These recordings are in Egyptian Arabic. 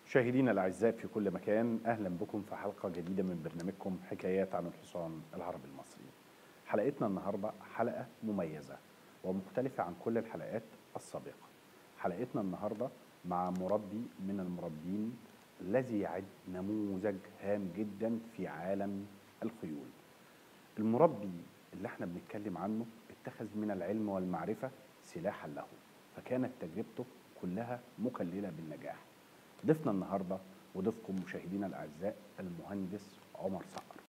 مشاهدينا الاعزاء في كل مكان اهلا بكم في حلقه جديده من برنامجكم حكايات عن الحصان العربي المصري. حلقتنا النهارده حلقه مميزه ومختلفه عن كل الحلقات السابقه. حلقتنا النهارده مع مربي من المربين الذي يعد نموذج هام جدا في عالم الخيول. المربي اللي احنا بنتكلم عنه اتخذ من العلم والمعرفه سلاحا له فكانت تجربته كلها مكلله بالنجاح. ضيفنا النهارده وضيفكم مشاهدينا الاعزاء المهندس عمر صقر.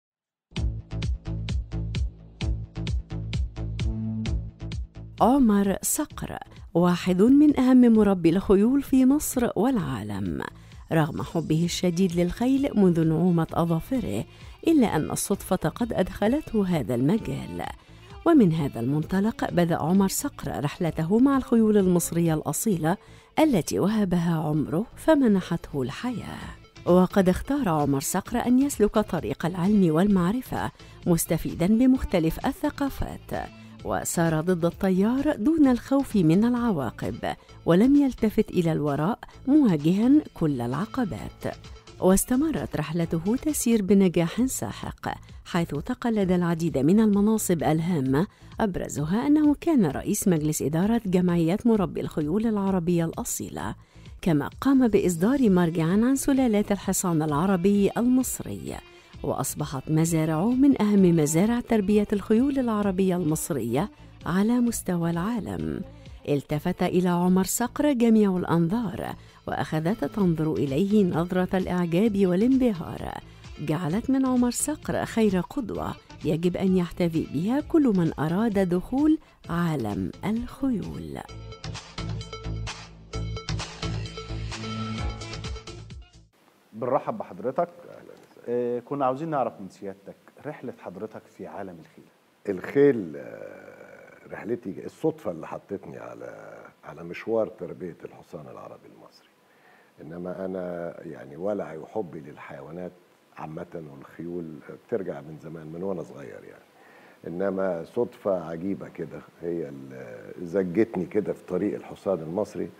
عمر صقر واحد من أهم مربي الخيول في مصر والعالم رغم حبه الشديد للخيل منذ نعومة أظافره إلا أن الصدفة قد أدخلته هذا المجال ومن هذا المنطلق بدأ عمر صقر رحلته مع الخيول المصرية الأصيلة التي وهبها عمره فمنحته الحياة وقد اختار عمر صقر أن يسلك طريق العلم والمعرفة مستفيدا بمختلف الثقافات وسار ضد التيار دون الخوف من العواقب ولم يلتفت الى الوراء مواجها كل العقبات واستمرت رحلته تسير بنجاح ساحق حيث تقلد العديد من المناصب الهامه ابرزها انه كان رئيس مجلس اداره جمعيه مربي الخيول العربيه الاصيله كما قام باصدار مرجعا عن سلالات الحصان العربي المصري واصبحت مزارعه من اهم مزارع تربيه الخيول العربيه المصريه على مستوى العالم التفت الى عمر صقر جميع الانظار واخذت تنظر اليه نظره الاعجاب والانبهار جعلت من عمر صقر خير قدوه يجب ان يحتذي بها كل من اراد دخول عالم الخيول بنرحب بحضرتك آه كنا عاوزين نعرف من سيادتك رحله حضرتك في عالم الخيل. الخيل آه، رحلتي الصدفة اللي حطتني على على مشوار تربية الحصان العربي المصري إنما أنا يعني ولعي وحبي للحيوانات عامة والخيول بترجع من زمان من وأنا صغير يعني إنما صدفة عجيبة كده هي اللي زجتني كده في طريق الحصان المصري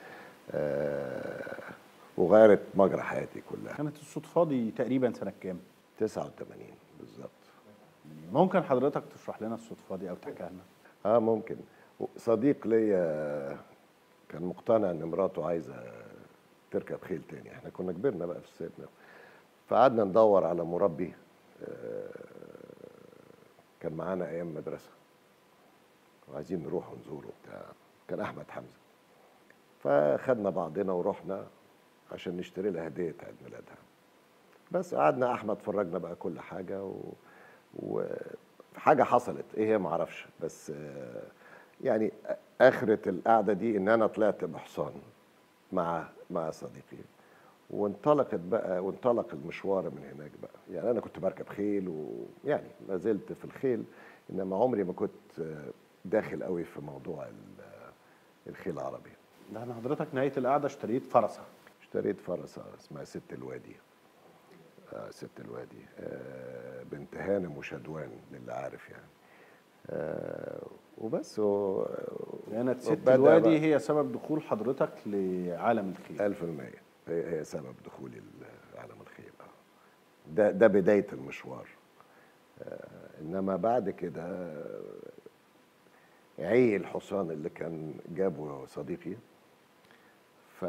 آه، وغيرت مجرى حياتي كلها كانت الصدفه دي تقريبا سنه كام؟ 89 بالظبط ممكن حضرتك تشرح لنا الصدفه دي او تحكيها لنا؟ اه ممكن صديق ليا كان مقتنع ان مراته عايزه تركب خيل تاني احنا كنا كبرنا بقى في السن فقعدنا ندور على مربي آه، كان معانا ايام مدرسه وعايزين نروح ونزوره بتاع كان احمد حمزه فخدنا بعضنا ورحنا عشان نشتري لها هديه عيد ميلادها بس قعدنا احمد فرجنا بقى كل حاجه و... و... حاجه حصلت ايه هي ما اعرفش بس آه، يعني اخره القعده دي ان انا طلعت بحصان مع مع صديقي وانطلقت بقى وانطلق المشوار من هناك بقى يعني انا كنت بركب خيل ويعني ما زلت في الخيل انما عمري ما كنت آه، داخل قوي في موضوع ال- آه، الخيل العربي ده انا حضرتك نهايه القعده اشتريت فرسه. اشتريت فرسة اسمها ست الوادي آه ست الوادي آه بنت هانم وشدوان للي عارف يعني آه وبس و... كانت ست وبدأ الوادي بقى- هي سبب دخول حضرتك لعالم الخيل. ألف المية هي, هي سبب دخولي ال- عالم الخيل آه. ده ده بداية المشوار آه إنما بعد كده آه، عي الحصان اللي كان جابه صديقي ف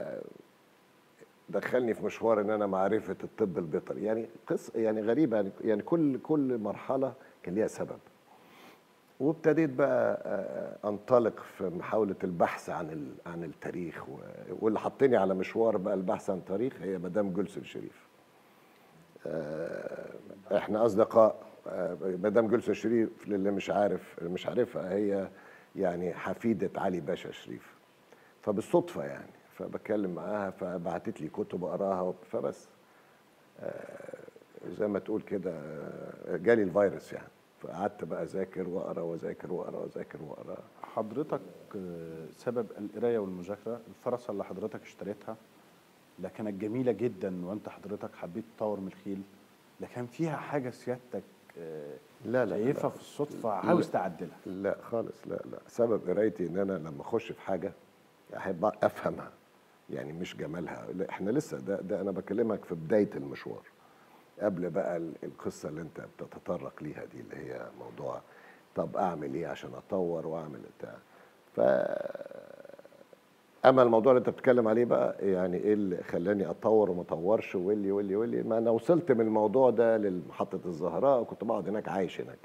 دخلني في مشوار ان انا معرفه الطب البيطري يعني قصه يعني غريبه يعني- يعني كل كل مرحله كان ليها سبب وابتديت بقى آه، انطلق في محاوله البحث عن ال- عن التاريخ و- واللي حطني على مشوار بقى البحث عن تاريخ هي مدام جلسل شريف آه، احنا اصدقاء آه، مدام جلسل شريف للي مش عارف اللي مش عارفها هي يعني حفيده علي باشا شريف فبالصدفه يعني فبتكلم معاها فبعتت لي كتب اقراها فبس آه، زي ما تقول كده آه، جالي الفيروس يعني فقعدت بقى اذاكر واقرا واذاكر واقرا واذاكر واقرا حضرتك آه، سبب القرايه والمذاكره الفرسه اللي حضرتك اشتريتها لا كانت جميله جدا وانت حضرتك حبيت تطور من الخيل لكن فيها حاجه سيادتك آه، لا لا شايفها لا. في الصدفه عاوز لا. تعدلها لا خالص لا لا سبب قرايتي ان انا لما اخش في حاجه احب افهمها يعني مش جمالها لا احنا لسه ده ده انا بكلمك في بدايه المشوار قبل بقى ال- القصه اللي انت بتتطرق ليها دي اللي هي موضوع طب اعمل ايه عشان اطور واعمل بتاع ف اما الموضوع اللي انت بتتكلم عليه بقى يعني ايه اللي خلاني اتطور وما اطورش واللي واللي واللي ما انا وصلت من الموضوع ده لمحطه الزهراء وكنت بقعد هناك عايش هناك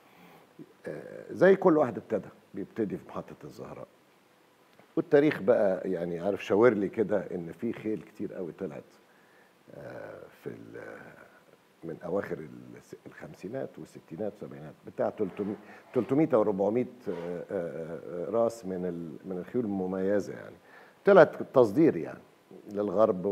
آه، زي كل واحد ابتدى بيبتدي في محطه الزهراء والتاريخ بقى يعني عارف شاور لي كده ان في خيل كتير قوي طلعت آه، في ال- من اواخر الس- الخمسينات والستينات والسبعينات بتاع 300 300 او 400 آه، آه، راس من ال- من الخيول المميزه يعني طلعت تصدير يعني للغرب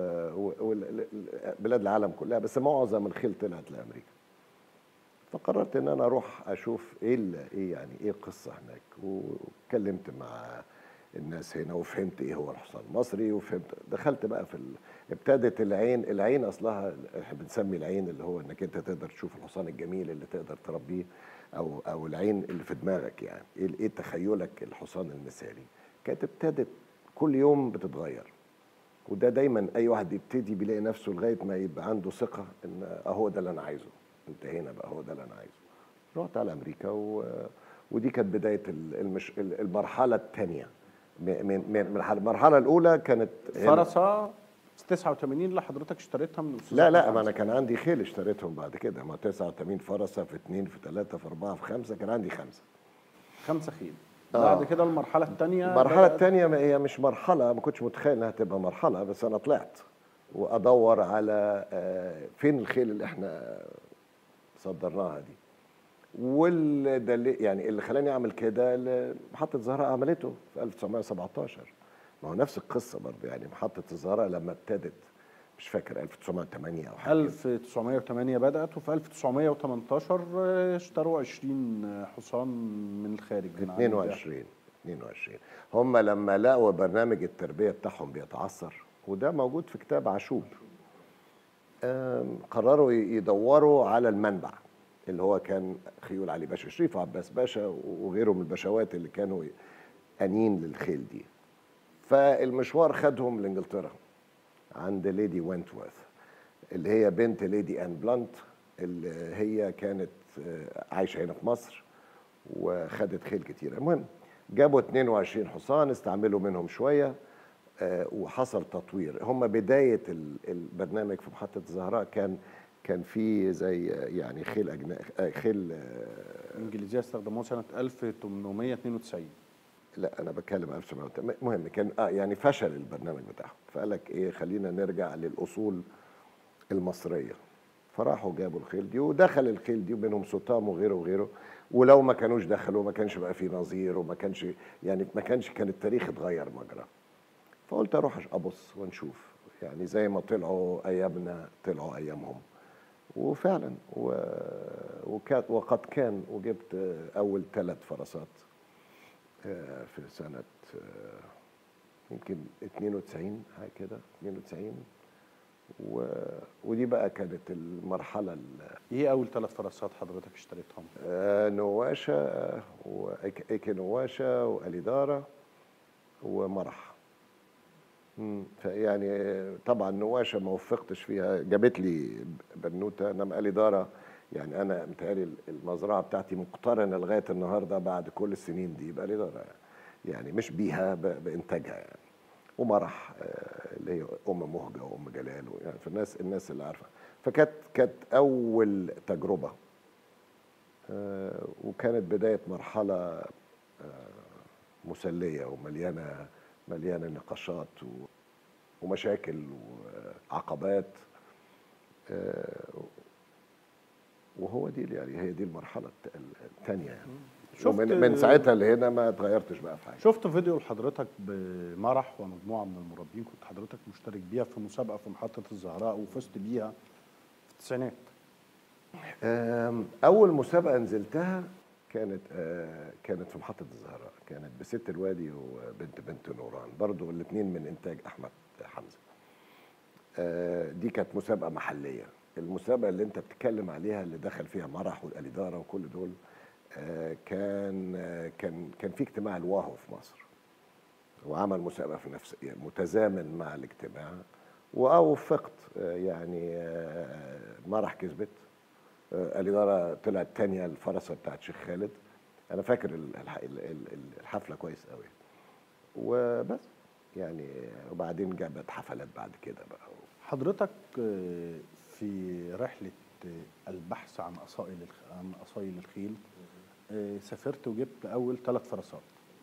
وبلاد العالم كلها بس معظم الخيل طلعت لامريكا فقررت ان انا اروح اشوف ايه ال- ايه يعني ايه القصه هناك واتكلمت مع الناس هنا وفهمت ايه هو الحصان المصري وفهمت دخلت بقى في ال... ابتدت العين العين اصلها احنا بنسمي العين اللي هو انك انت تقدر تشوف الحصان الجميل اللي تقدر تربيه او او العين اللي في دماغك يعني ايه ايه تخيلك الحصان المثالي كانت ابتدت كل يوم بتتغير وده دايما اي واحد يبتدي بيلاقي نفسه لغايه ما يبقى عنده ثقه ان اهو ده اللي انا عايزه انتهينا بقى هو ده اللي انا عايزه رحت على امريكا و... ودي كانت بدايه ال- المش... المرحله الثانيه من من من الح- المرحله الاولى كانت هنا. فرسه 89 اللي حضرتك اشتريتها من أستاذ لا لا أحمد ما انا حمزة. كان عندي خيل اشتريتهم بعد كده ما 89 فرسه في اثنين في ثلاثه في اربعه في خمسه كان عندي خمسه خمسه خيل آه. بعد كده المرحله الثانيه المرحله الثانيه ما هي مش مرحله ما كنتش متخيل انها تبقى مرحله بس انا طلعت وادور على آه، فين الخيل اللي احنا صدرناها دي واللي يعني اللي خلاني اعمل كده اللي محطه الزهراء عملته في 1917 ما هو نفس القصه برضه يعني محطه الزهراء لما ابتدت مش فاكر 1908 او حاجه كده. 1908 بدات وفي 1918 اشتروا 20 حصان من الخارج من عند- 22 22 هم لما لقوا برنامج التربيه بتاعهم بيتعثر وده موجود في كتاب عاشور آم، قرروا ي- يدوروا على المنبع اللي هو كان خيول علي باشا شريف وعباس باشا وغيره من الباشوات اللي كانوا انين للخيل دي فالمشوار خدهم لانجلترا عند ليدي وينتورث اللي هي بنت ليدي ان بلانت اللي هي كانت آه، عايشه هنا في مصر وخدت خيل كتير المهم جابوا 22 حصان استعملوا منهم شويه آه، وحصل تطوير هم بدايه ال- البرنامج في محطه الزهراء كان كان في زي آه، يعني خيل أجنا... آه، خيل آه، الانجليزيه استخدموه سنه 1892 لا انا بتكلم 1900 المهم كان اه يعني فشل البرنامج بتاعهم فقال لك ايه خلينا نرجع للاصول المصريه فراحوا جابوا الخيل دي ودخل الخيل دي وبينهم سطام وغيره وغيره ولو ما كانوش دخلوا ما كانش بقى في نظير وما كانش يعني ما كانش كان التاريخ اتغير مجرى فقلت اروح ابص ونشوف يعني زي ما طلعوا ايامنا طلعوا ايامهم وفعلا و... وكان وقد كان وجبت آه، اول ثلاث فرسات آه، في سنة آه، يمكن 92 حاجة كده 92 و... ودي بقى كانت المرحلة ال- ايه اول ثلاث فرسات حضرتك اشتريتهم آه، نواشة وإيكي نواشة وأليدارا ومرح مم، فيعني طبعا نواشة ما وفقتش فيها جابت لي بنوتة انما أليدارا يعني انا متهيألي المزرعة بتاعتي مقترنة لغاية النهاردة بعد كل السنين دي بأليدارا يعني مش بيها ب- بإنتاجها يعني ومرح آه، اللي هي ام مهجه وام جلال يعني فالناس الناس اللي عارفه فكانت كانت اول تجربه آه، وكانت بدايه مرحله آه، مسليه ومليانه مليانه نقاشات و- ومشاكل وعقبات آه، وهو دي يعني هي دي المرحله الثانيه يعني شفت- ومن من ساعتها لهنا ما اتغيرتش بقى في حاجه شفت فيديو لحضرتك بمرح ومجموعه من المربين كنت حضرتك مشترك بيها في مسابقه في محطه الزهراء وفزت بيها في التسعينات أم، أول مسابقة نزلتها كانت آه، كانت في محطة الزهراء كانت بست الوادي وبنت بنت نوران برضو الاثنين من إنتاج أحمد حمزة آه، دي كانت مسابقة محلية المسابقة اللي أنت بتتكلم عليها اللي دخل فيها مرح والأليدارة وكل دول آه، كان آه، كان كان في اجتماع الواهو في مصر وعمل مسابقه في نفس يعني متزامن مع الاجتماع ووفقت آه، يعني آه، مرح كسبت آه، الاداره طلعت تانية الفرسه بتاعت شيخ خالد انا فاكر ال- الح- ال- ال- الحفله كويس قوي وبس يعني وبعدين جابت حفلات بعد كده بقى حضرتك آه، في رحلة آه، البحث عن أصائل الخ- عن أصايل الخيل آه، سافرت وجبت أول ثلاث فرسات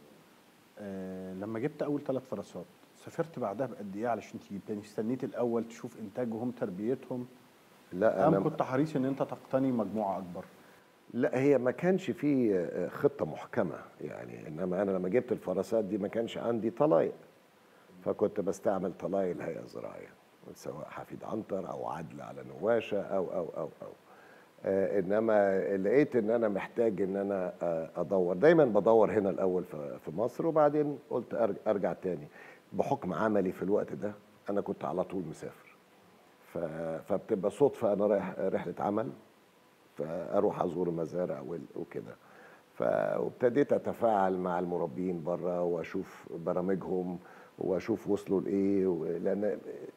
آه، لما جبت أول ثلاث فرسات سافرت بعدها بقد إيه علشان تجيب تاني استنيت الأول تشوف إنتاجهم تربيتهم لا أم انا كنت حريص إن أنت تقتني مجموعة أكبر لا هي ما كانش في خطه محكمه يعني انما انا لما جبت الفراسات دي ما كانش عندي طلايق فكنت بستعمل طلايق الهيئه الزراعيه سواء حفيد عنتر او عدل على نواشه او او او او آه انما لقيت ان انا محتاج ان انا آه ادور دايما بدور هنا الاول في في مصر وبعدين قلت أرج- ارجع تاني بحكم عملي في الوقت ده انا كنت على طول مسافر ف- فبتبقى صدفه انا رايح رحله عمل فاروح ازور المزارع وال- وكده فابتديت اتفاعل مع المربين بره واشوف برامجهم واشوف وصلوا لايه و- لان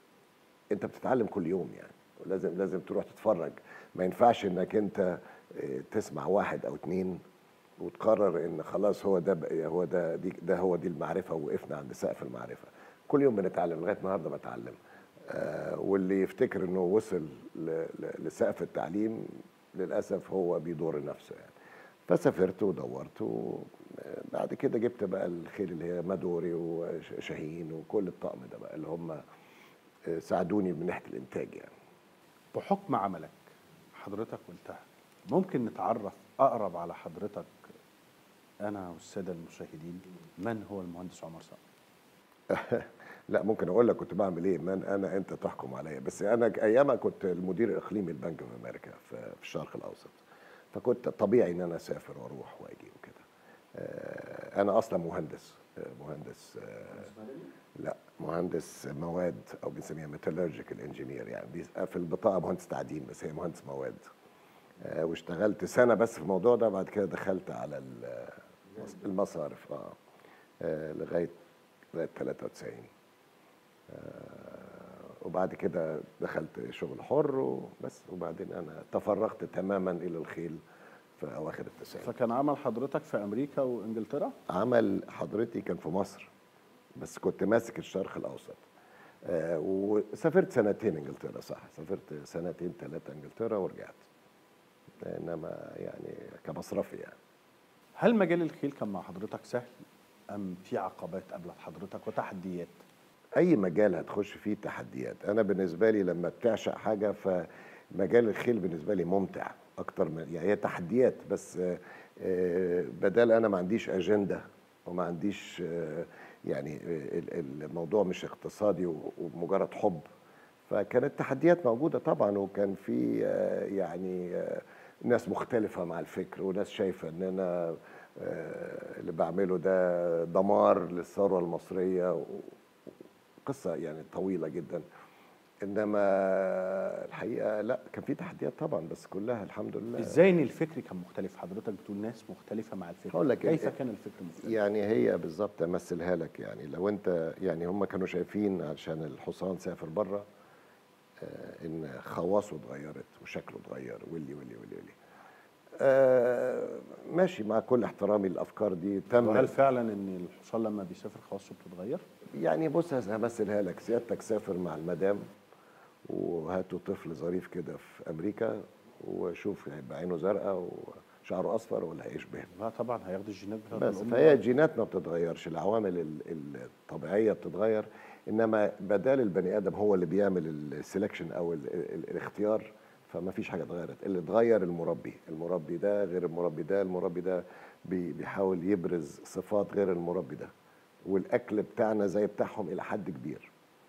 انت بتتعلم كل يوم يعني ولازم لازم تروح تتفرج ما ينفعش انك انت اه، تسمع واحد او اتنين وتقرر ان خلاص هو ده بقى- هو ده دي ده هو دي المعرفه ووقفنا عند سقف المعرفه كل يوم بنتعلم لغايه النهارده بتعلم آه واللي يفتكر انه وصل ل- ل- لسقف التعليم للاسف هو بيضر نفسه يعني فسافرت ودورت وبعد كده جبت بقى الخيل اللي هي مدوري وشاهين وكل الطقم ده بقى اللي هم آه، ساعدوني من ناحيه الانتاج يعني بحكم عملك حضرتك قلتها ممكن نتعرف أقرب على حضرتك أنا والسادة المشاهدين من هو المهندس عمر صقر لا ممكن اقول لك كنت بعمل ايه من انا انت تحكم عليا بس انا ك- ايامها كنت المدير الاقليمي لبنك اوف امريكا في في الشرق الاوسط فكنت طبيعي ان انا اسافر واروح واجي وكده آه، انا اصلا مهندس آه، مهندس آه، لا مهندس مواد او بنسميها ميتالورجيكال انجينير يعني دي في البطاقه مهندس تعدين بس هي مهندس مواد آه، واشتغلت سنه بس في الموضوع ده بعد كده دخلت على ال- المصارف اه آه، لغايه لغايه 93 آه، وبعد كده دخلت شغل حر وبس وبعدين انا تفرغت تماما الى الخيل في اواخر التسعينات فكان عمل حضرتك في أمريكا وإنجلترا عمل حضرتي كان في مصر بس كنت ماسك الشرق الاوسط آه وسافرت سنتين انجلترا صح سافرت سنتين ثلاثه انجلترا ورجعت انما يعني كمصرفي يعني هل مجال الخيل كان مع حضرتك سهل أم في عقبات قابلت حضرتك وتحديات اي مجال هتخش فيه تحديات انا بالنسبه لي لما بتعشق حاجه فمجال الخيل بالنسبه لي ممتع اكتر من يعني هي تحديات بس آه، آه، بدل انا ما عنديش اجنده وما عنديش آه، يعني آه، ال- الموضوع مش اقتصادي و- ومجرد حب فكانت تحديات موجوده طبعا وكان في آه، يعني آه، ناس مختلفه مع الفكر وناس شايفه ان انا آه، اللي بعمله ده دمار للثروه المصريه و- قصه يعني طويله جدا انما الحقيقه لا كان في تحديات طبعا بس كلها الحمد لله ازاي ان الفكر كان مختلف حضرتك بتقول ناس مختلفه مع الفكر هقول لك كيف ال- كان الفكر مختلف يعني هي بالظبط امثلها لك يعني لو انت يعني هم كانوا شايفين عشان الحصان سافر بره آه، ان خواصه اتغيرت وشكله اتغير واللي واللي واللي واللي آه ماشي مع كل احترامي للافكار دي تم وهل فعلا ان الحصان لما بيسافر خواصه بتتغير يعني بص همثلها لك سيادتك سافر مع المدام وهاتوا طفل ظريف كده في امريكا وشوف هيبقى عينه زرقاء وشعره اصفر ولا هيشبه لا طبعا هياخد الجينات بتاعت بس الام فهي الجينات ما بتتغيرش العوامل ال- الطبيعيه بتتغير انما بدال البني ادم هو اللي بيعمل السelection او ال ال الاختيار فما فيش حاجه اتغيرت اللي اتغير المربي المربي ده غير المربي ده المربي ده بي- بيحاول يبرز صفات غير المربي ده والاكل بتاعنا زي بتاعهم الى حد كبير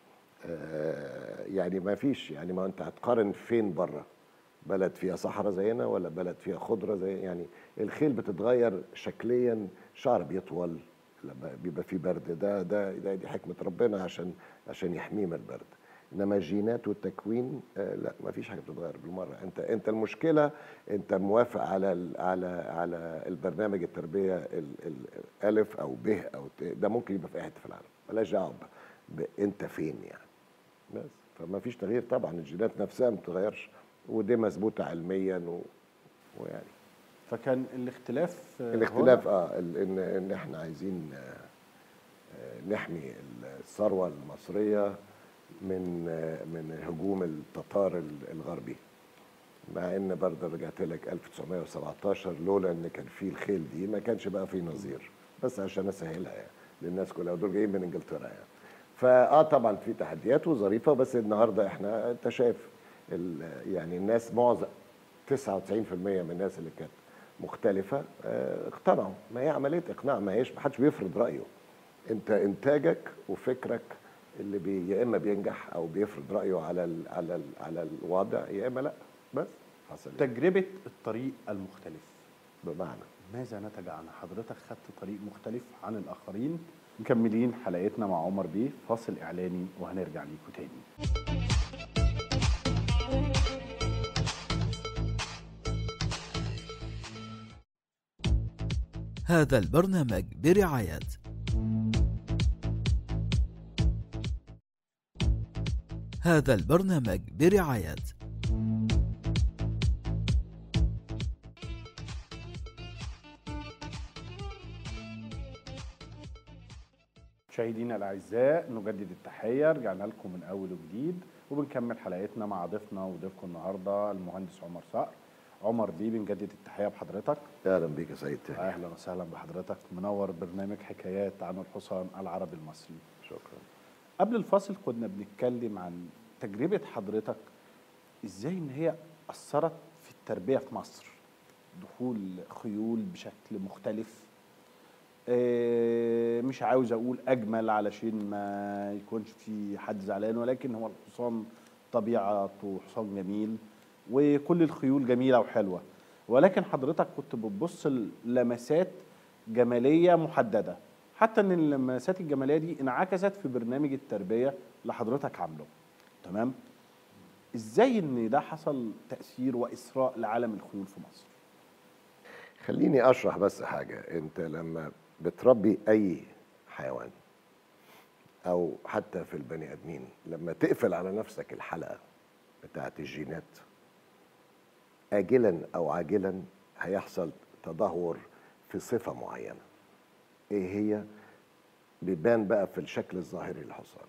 آه، يعني ما فيش يعني ما انت هتقارن فين بره بلد فيها صحراء زينا ولا بلد فيها خضره زي يعني الخيل بتتغير شكليا شعر بيطول لما بيبقى فيه برد ده ده, ده دي حكمه ربنا عشان عشان يحميه من البرد انما الجينات والتكوين آه، لا ما فيش حاجه بتتغير بالمره انت انت المشكله انت موافق على ال على على البرنامج التربيه ال- ال- الف او ب او ت ده ممكن يبقى في اي حته في العالم ملاش دعوه ب- ب- انت فين يعني بس فما فيش تغيير طبعا الجينات نفسها ما بتتغيرش ودي مثبوته علميا و... ويعني فكان الاختلاف آه، الاختلاف هنا اه ال- ان ان احنا عايزين آه، آه، نحمي الثروه المصريه من آه، من هجوم التتار ال- الغربي مع ان برضه رجعت لك 1917 لولا ان كان في الخيل دي ما كانش بقى في نظير بس عشان اسهلها يعني للناس كلها ودول جايين من انجلترا يعني فاه طبعا في تحديات وظريفه بس النهارده احنا انت شايف ال- يعني الناس معظم 99% من الناس اللي كانت مختلفه آه، اقتنعوا ما هي عمليه اقناع ما هيش ما حدش بيفرض رايه انت انتاجك وفكرك اللي بي يا اما بينجح او بيفرض رايه على ال على ال على الوضع يا اما لا بس حصل يعني. تجربه الطريق المختلف بمعنى ماذا نتج عن حضرتك خدت طريق مختلف عن الاخرين مكملين حلقتنا مع عمر بيه فاصل اعلاني وهنرجع ليكم تاني هذا البرنامج برعاية هذا البرنامج برعاية مشاهدينا الاعزاء نجدد التحيه رجعنا لكم من اول وجديد وبنكمل حلقتنا مع ضيفنا وضيفكم النهارده المهندس عمر صقر عمر بيه بنجدد التحيه بحضرتك اهلا بيك يا سيد تاني اهلا وسهلا بحضرتك منور برنامج حكايات عن الحصان العربي المصري شكرا قبل الفاصل كنا بنتكلم عن تجربه حضرتك ازاي ان هي اثرت في التربيه في مصر دخول خيول بشكل مختلف آه، مش عاوز اقول اجمل علشان ما يكونش في حد زعلان ولكن هو الحصان طبيعته حصان جميل وكل الخيول جميله وحلوه ولكن حضرتك كنت بتبص لمسات جماليه محدده حتى ان اللمسات الجماليه دي انعكست في برنامج التربيه اللي حضرتك عامله تمام ازاي ان ده حصل تاثير واسراء لعالم الخيول في مصر خليني اشرح بس حاجه انت لما بتربي اي حيوان او حتى في البني ادمين لما تقفل على نفسك الحلقه بتاعت الجينات اجلا او عاجلا هيحصل تدهور في صفه معينه ايه هي بيبان بقى في الشكل الظاهري للحصان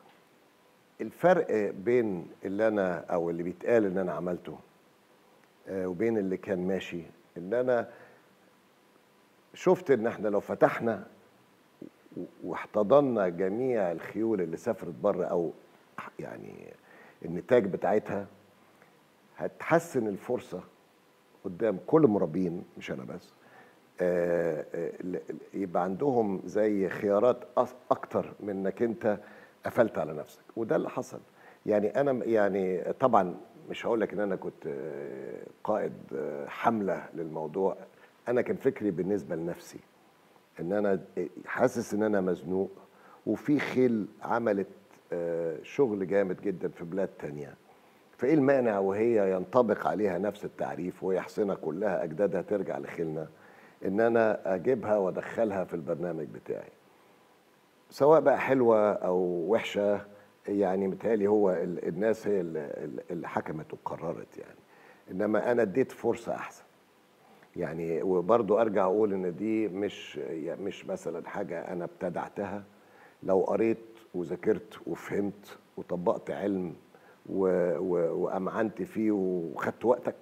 الفرق بين اللي انا او اللي بيتقال ان انا عملته آه، وبين اللي كان ماشي ان انا شفت ان احنا لو فتحنا و- واحتضنا جميع الخيول اللي سافرت بره او يعني النتاج بتاعتها هتحسن الفرصه قدام كل المربين مش انا بس آه، آه، ل- ل- يبقى عندهم زي خيارات أس- اكتر من انك انت قفلت على نفسك وده اللي حصل يعني انا م- يعني طبعا مش هقول لك ان انا كنت آه، قائد آه، حمله للموضوع انا كان فكري بالنسبه لنفسي ان انا حاسس ان انا مزنوق وفي خيل عملت آه، شغل جامد جدا في بلاد تانية فايه المانع وهي ينطبق عليها نفس التعريف وهي حصنه كلها اجدادها ترجع لخيلنا ان انا اجيبها وادخلها في البرنامج بتاعي سواء بقى حلوه او وحشه يعني متهيألي هو ال- الناس هي اللي اللي حكمت وقررت يعني انما انا اديت فرصه احسن يعني وبرضو ارجع اقول ان دي مش يعني مش مثلا حاجه انا ابتدعتها لو قريت وذاكرت وفهمت وطبقت علم و و وامعنت فيه وخدت وقتك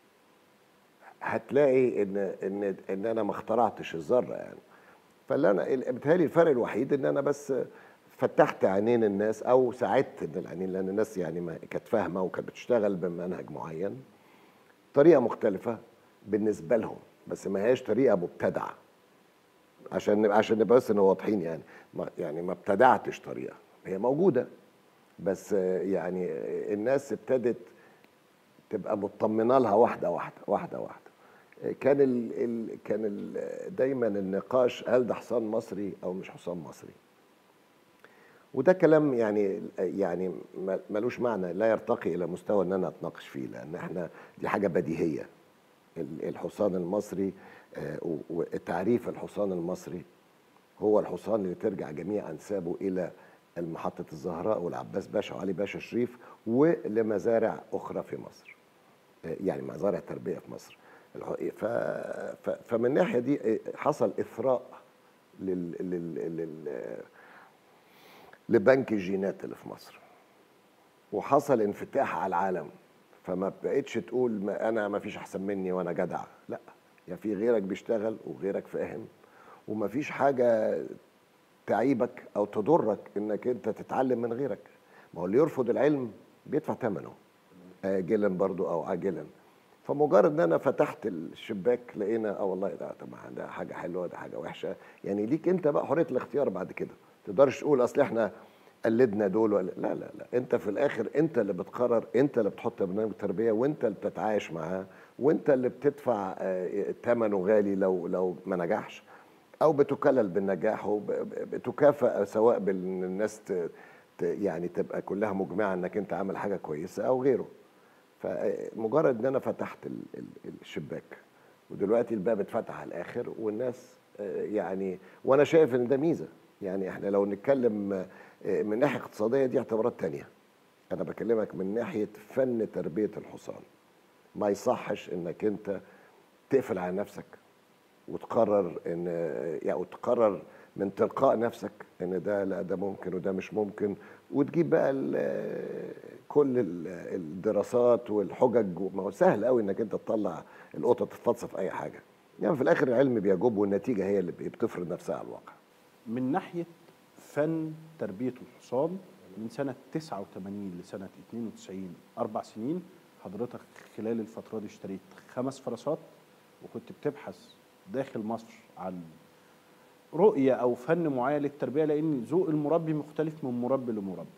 هتلاقي ان ان ان انا ما اخترعتش الذره يعني فاللي انا بيتهيألي الفرق الوحيد ان انا بس فتحت عينين الناس او ساعدت ان العينين لان الناس يعني ما كانت فاهمه وكانت بتشتغل بمنهج معين طريقه مختلفه بالنسبه لهم بس ما هياش طريقه مبتدعه عشان نبقى عشان نبقى بس نبقى واضحين يعني ما يعني ما ابتدعتش طريقه هي موجوده بس آه، يعني آه، الناس ابتدت تبقى مطمنه لها واحده واحده واحده واحده آه، كان ال ال كان ال دايما النقاش هل ده حصان مصري او مش حصان مصري وده كلام يعني يعني ما- ملوش معنى لا يرتقي الى مستوى ان انا اتناقش فيه لان احنا دي حاجه بديهيه ال- الحصان المصري آه، و- وتعريف الحصان المصري هو الحصان اللي ترجع جميع انسابه الى المحطة الزهراء والعباس باشا وعلي باشا شريف ولمزارع اخرى في مصر آه، يعني مزارع تربيه في مصر الح- ف... ف... فمن الناحيه دي آه، حصل اثراء لل... لل... لل... لبنك الجينات اللي في مصر وحصل انفتاح على العالم فما بقتش تقول ما انا ما فيش احسن مني وانا جدع لا يا في غيرك بيشتغل وغيرك فاهم وما فيش حاجه تعيبك او تضرك انك انت تتعلم من غيرك ما هو اللي يرفض العلم بيدفع ثمنه اجلا برضو او عاجلا فمجرد ان انا فتحت الشباك لقينا اه والله ده طبعا ده حاجه حلوه ده حاجه وحشه يعني ليك انت بقى حريه الاختيار بعد كده تقدرش تقول اصل احنا قلدنا دول ولا لا لا لا انت في الاخر انت اللي بتقرر انت اللي بتحط برنامج تربيه وانت اللي بتتعايش معاه وانت اللي بتدفع آه، ثمنه غالي لو لو ما نجحش او بتكلل بالنجاح وبتكافئ سواء بان الناس ت... ت... يعني تبقى كلها مجمعه انك انت عامل حاجه كويسه او غيره فمجرد ان انا فتحت ال... ال- الشباك ودلوقتي الباب اتفتح على الاخر والناس آه، يعني وانا شايف ان ده ميزه يعني احنا لو نتكلم آه، من ناحيه اقتصاديه دي اعتبارات تانية انا بكلمك من ناحيه فن تربيه الحصان ما يصحش انك انت تقفل على نفسك وتقرر ان يعني وتقرر من تلقاء نفسك ان ده لا ده ممكن وده مش ممكن وتجيب بقى ال- كل ال- الدراسات والحجج ما هو سهل قوي انك انت تطلع القطط تتفلسف في اي حاجه يعني في الاخر العلم بيجوب والنتيجه هي اللي بتفرض نفسها على الواقع من ناحيه فن تربيه الحصان من سنه 89 لسنه 92 اربع سنين حضرتك خلال الفتره دي اشتريت خمس فرسات وكنت بتبحث داخل مصر عن رؤيه او فن معين للتربيه لان ذوق المربي مختلف من مربي لمربي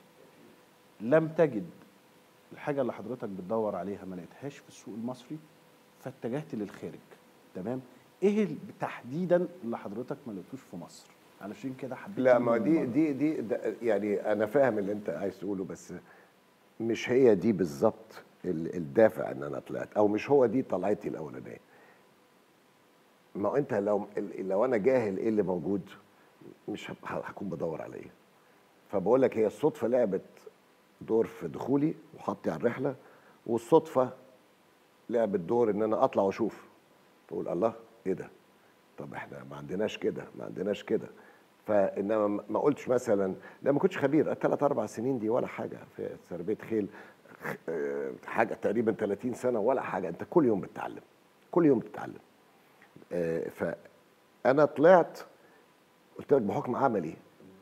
لم تجد الحاجه اللي حضرتك بتدور عليها ما لقيتهاش في السوق المصري فاتجهت للخارج تمام ايه ال- تحديدا اللي حضرتك ما لقيتوش في مصر علشان كده حبيت لا تيجي ما من دي بره. دي دي ده يعني انا فاهم اللي انت عايز تقوله بس مش هي دي بالظبط ال- الدافع ان انا طلعت او مش هو دي طلعتي الاولانيه ما هو انت لو لو انا جاهل ايه اللي موجود مش هب- هكون بدور على ايه فبقول لك هي الصدفه لعبت دور في دخولي وحطي على الرحله والصدفه لعبت دور ان انا اطلع واشوف بقول الله ايه ده طب احنا ما عندناش كده ما عندناش كده فانما ما- ما قلتش مثلا لا ما كنتش خبير الثلاث اربع سنين دي ولا حاجه في تربيه خيل خ- آه، حاجه تقريبا 30 سنه ولا حاجه انت كل يوم بتتعلم كل يوم بتتعلم آه، فانا طلعت قلت لك بحكم عملي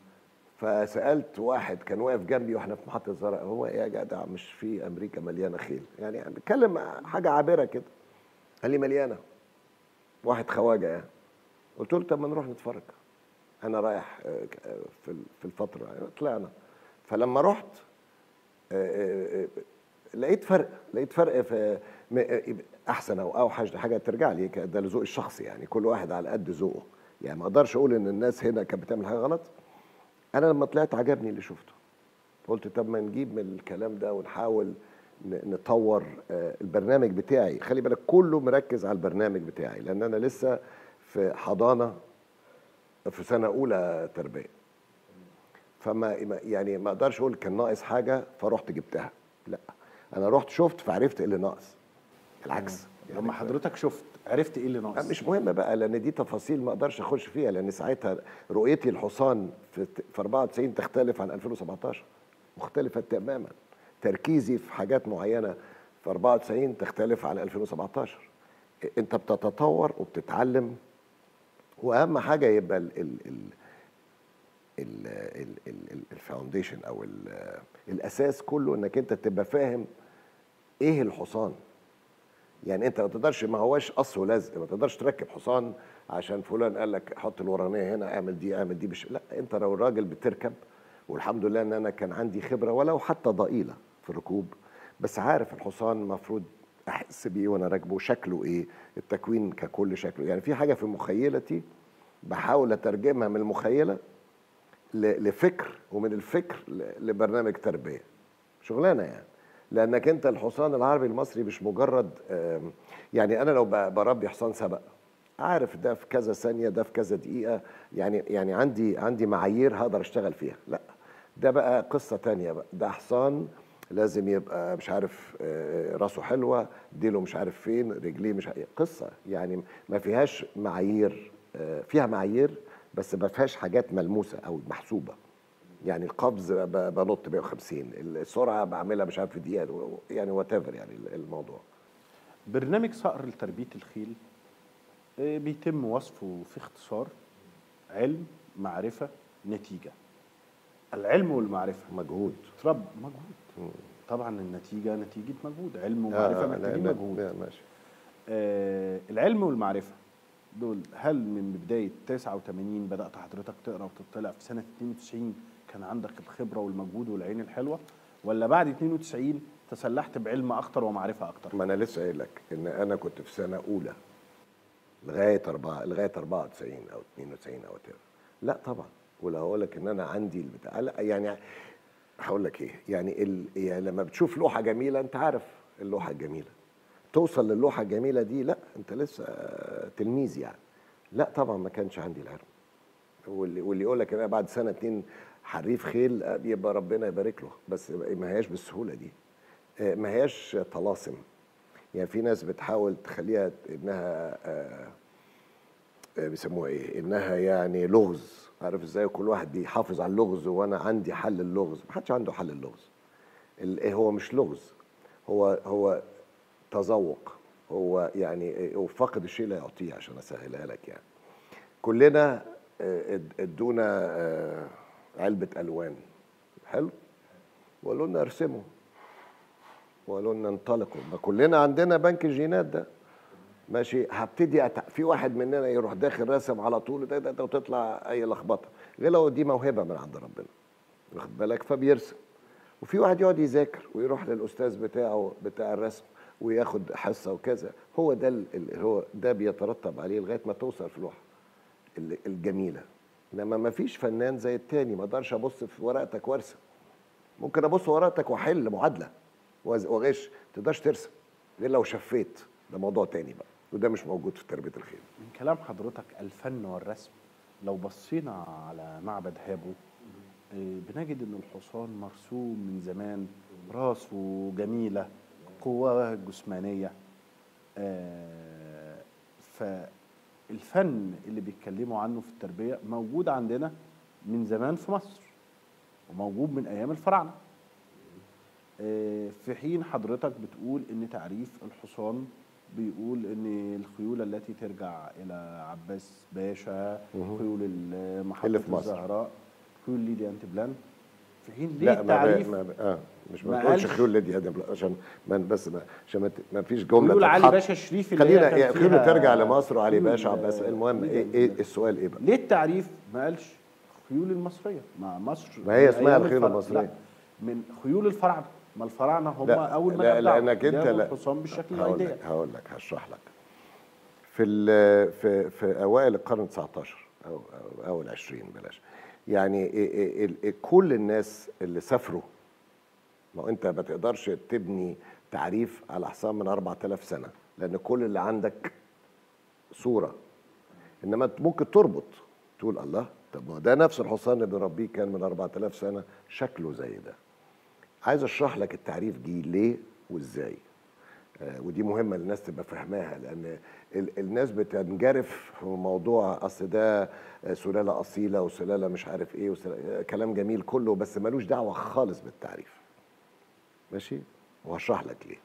فسالت واحد كان واقف جنبي واحنا في محطه الزرق هو ايه يا جدع مش في امريكا مليانه خيل يعني بتكلم حاجه عابره كده قال لي مليانه واحد خواجه يعني قلت له طب ما نروح نتفرج انا رايح آه، ك- آه، في ال- في الفتره يعني طلعنا فلما رحت آه، آه، آه، لقيت فرق لقيت فرق في م- آه، احسن او اوحش دي حاجه ترجع لي ك- ده لذوق الشخصي يعني كل واحد على قد ذوقه يعني ما اقدرش اقول ان الناس هنا كانت بتعمل حاجه غلط انا لما طلعت عجبني اللي شفته قلت طب ما نجيب من الكلام ده ونحاول ن- نطور آه، البرنامج بتاعي خلي بالك كله مركز على البرنامج بتاعي لان انا لسه في حضانه في سنه اولى تربيه فما ما- يعني ما اقدرش اقول كان ناقص حاجه فرحت جبتها لا انا رحت شفت فعرفت ايه اللي ناقص العكس يعني لما حضرتك شفت عرفت ايه اللي ناقص مش مهم بقى لان دي تفاصيل ما اقدرش اخش فيها لان ساعتها رؤيتي الحصان في في 94 تختلف عن 2017 مختلفه تماما تركيزي في حاجات معينه في 94 تختلف عن 2017 انت بتتطور وبتتعلم واهم حاجه يبقى ال ال ال ال- ال- ال- ال- الفاونديشن او ال- الاساس كله انك انت تبقى فاهم ايه الحصان يعني انت ما تقدرش ما هواش قص ولزق ما تقدرش تركب حصان عشان فلان قال لك حط الورانيه هنا اعمل دي اعمل دي بش... لا انت لو الراجل بتركب والحمد لله ان انا كان عندي خبره ولو حتى ضئيله في الركوب بس عارف الحصان المفروض احس بيه وانا راكبه شكله ايه التكوين ككل شكله يعني في حاجه في مخيلتي بحاول اترجمها من المخيله ل- لفكر ومن الفكر ل- لبرنامج تربيه شغلانه يعني لانك انت الحصان العربي المصري مش مجرد آم، يعني انا لو ب- بربي حصان سبق عارف ده في كذا ثانيه ده في كذا دقيقه يعني يعني عندي عندي معايير هقدر اشتغل فيها لا ده بقى قصه تانية بقى ده حصان لازم يبقى مش عارف آه، راسه حلوه ديله مش عارف فين رجليه مش عارف قصه يعني ما فيهاش معايير آه، فيها معايير بس ما فيهاش حاجات ملموسه او محسوبه يعني القفز ب- بنط 150 السرعه بعملها مش عارف في دقيقه يعني وات يعني الموضوع برنامج صقر لتربيه الخيل آه، بيتم وصفه في اختصار علم معرفه نتيجه العلم والمعرفه مجهود ترب مجهود طبعا النتيجه نتيجه مجهود علم ومعرفه لا، محتاجين لا، مجهود لا، ماشي آه العلم والمعرفه دول هل من بدايه 89 بدات حضرتك تقرا وتطلع في سنه 92 كان عندك الخبره والمجهود والعين الحلوه ولا بعد 92 تسلحت بعلم اكتر ومعرفه اكتر ما انا لسه قايل لك ان انا كنت في سنه اولى لغايه أربعة لغايه 94 او 92 او كده لا طبعا ولا هقول لك ان انا عندي البتاع لا يعني هقول لك ايه يعني, ال... يعني لما بتشوف لوحه جميله انت عارف اللوحه الجميله توصل للوحه الجميله دي لا انت لسه تلميذ يعني لا طبعا ما كانش عندي العلم واللي واللي يقول لك انا بعد سنه اتنين حريف خيل آه، يبقى ربنا يبارك له بس ما هياش بالسهوله دي آه، ما هياش طلاسم يعني في ناس بتحاول تخليها انها آه، آه، بيسموها ايه انها يعني لغز عارف ازاي كل واحد بيحافظ على اللغز وانا عندي حل اللغز ما حدش عنده حل اللغز ال- إيه هو مش لغز هو هو تذوق هو يعني إيه، هو فاقد الشيء لا يعطيه عشان اسهلها لك يعني كلنا آه، اد- ادونا آه، علبه الوان حلو وقالوا لنا ارسموا وقالوا لنا انطلقوا ما كلنا عندنا بنك الجينات ده ماشي هبتدي أتع... في واحد مننا يروح داخل راسم على طول ده, ده, ده وتطلع اي لخبطه غير لو دي موهبه من عند ربنا واخد بالك فبيرسم وفي واحد يقعد يذاكر ويروح للاستاذ بتاعه بتاع الرسم وياخد حصه وكذا هو ده ال- ال- هو ده بيترتب عليه لغايه ما توصل في اللوحه ال- الجميله انما ما فيش فنان زي التاني ما اقدرش ابص في ورقتك وارسم ممكن ابص في ورقتك واحل معادله وأز- واغش ما تقدرش ترسم غير لو شفيت ده موضوع تاني بقى وده مش موجود في تربيه الخيل من كلام حضرتك الفن والرسم لو بصينا على معبد هابو آه، بنجد ان الحصان مرسوم من زمان راسه جميله قواه جسمانيه آه، فالفن اللي بيتكلموا عنه في التربيه موجود عندنا من زمان في مصر وموجود من ايام الفراعنه آه، في حين حضرتك بتقول ان تعريف الحصان بيقول ان الخيول التي ترجع الى عباس باشا خيول ال- محطه اللي في مصر. الزهراء خيول ليدي انت بلان في حين ليه لا التعريف ما ما اه مش ما ما تقولش قالش- خيول لدي ادم لا عشان ما بس ما عشان ما, ت- ما فيش جمله خيول علي تتحط. باشا شريف اللي هي خلينا كان يعني خيول فيها ترجع لمصر وعلي خيول، باشا عباس آه، المهم ليدي ايه أنت ايه بلان. السؤال ايه بقى ليه التعريف ما قالش خيول المصريه ما مصر ما هي من اسمها أيام الخيول الفرع- المصرية. لا من خيول الفراعنه ما الفراعنه هم لا اول ما لا يبدعوا لانك انت جابوا لا الحصان بالشكل هقول الايديا لك هقول لك هشرح لك في ال- في في اوائل القرن 19 او أو اول 20 بلاش يعني إيه- إيه- ال- كل الناس اللي سافروا ما هو انت ما تقدرش تبني تعريف على حصان من 4000 سنه لان كل اللي عندك صوره انما أنت ممكن تربط تقول الله طب ما ده نفس الحصان اللي بنربيه كان من 4000 سنه شكله زي ده عايز اشرح لك التعريف دي ليه وازاي آه، ودي مهمه للناس تبقى فاهماها لان ال- الناس بتنجرف في موضوع اصل ده آه، سلاله اصيله وسلاله مش عارف ايه وسلالة آه، كلام جميل كله بس ملوش دعوه خالص بالتعريف ماشي وهشرح لك ليه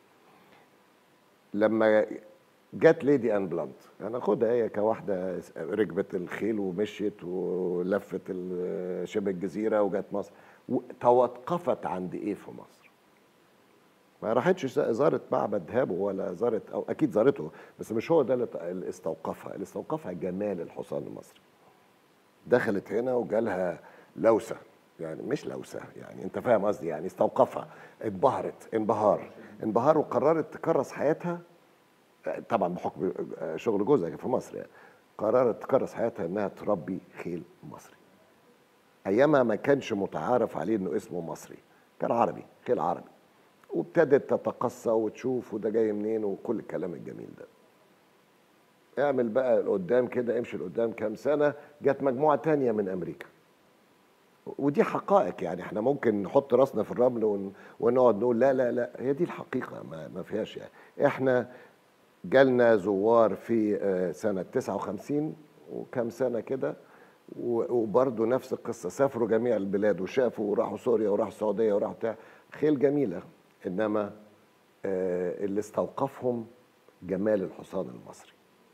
لما جت ليدي ان بلانت انا خدها هي كواحده ركبت الخيل ومشيت ولفت ال- شبه الجزيره وجت مصر توقفت عند ايه في مصر ما راحتش زارت معبد هابو ولا زارت او اكيد زارته بس مش هو ده اللي ت- اللي استوقفها اللي استوقفها جمال الحصان المصري دخلت هنا وجالها لوسه يعني مش لوسه يعني انت فاهم قصدي يعني استوقفها انبهرت انبهار انبهار وقررت تكرس حياتها طبعا بحكم شغل جوزها في مصر يعني قررت تكرس حياتها انها تربي خيل مصري ايامها ما كانش متعارف عليه انه اسمه مصري كان عربي خيل عربي وابتدت تتقصى وتشوف وده جاي منين وكل الكلام الجميل ده اعمل بقى لقدام كده امشي لقدام كام سنه جت مجموعه تانية من امريكا ودي حقائق يعني احنا ممكن نحط راسنا في الرمل ون... ونقعد نقول لا لا لا هي دي الحقيقه ما, ما فيهاش يعني احنا جالنا زوار في آه، سنه 59 وكام سنه كده و- وبرضه نفس القصه سافروا جميع البلاد وشافوا وراحوا سوريا وراحوا السعوديه وراحوا بتاع خيل جميله انما آه، اللي استوقفهم جمال الحصان المصري